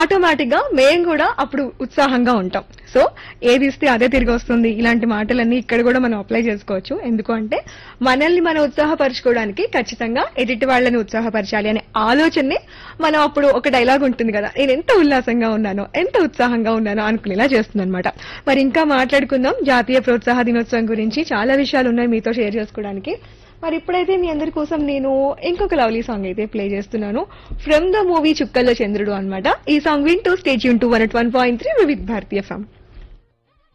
automatic గా మేము కూడా అప్పుడు ఉత్సాహంగా ఉంటాం సో ఏది ఇస్తే అదే తిరిగి వస్తుంది ఇలాంటి మాటలన్నీ ఇక్కడ కూడా మనం అప్లై చేసుకోవచ్చు ఎందుకు అంటే మనల్ని మనం ఉత్సాహపరచుకోవడానికి ఖచ్చితంగా ఎదుటి వాళ్ళని ఉత్సాహపరచాలి అనే ఆలోచనే మనం అప్పుడు ఒక డైలాగ్ ఉంటుంది కదా నేను ఎంత ఉల్లాసంగా ఉన్నానో ఎంత ఉత్సాహంగా ఉన్నానో అనుకునేలా చేస్తుంది అనమాట మరి ఇంకా మాట్లాడుకుందాం జాతీయ ప్రోత్సాహ దినోత్సవం గురించి చాలా విషయాలు ఉన్నాయి మీతో షేర్ చేసుకోవడానికి మరి ఇప్పుడైతే మీ అందరి కోసం నేను ఇంకొక లవ్లీ సాంగ్ అయితే ప్లే చేస్తున్నాను from the movie Chukkallo Chandrudu అన్నమాట ఈ సాంగ్ వింటూ స్టేజ్ యూన్ to one one point three Vividh Bharati form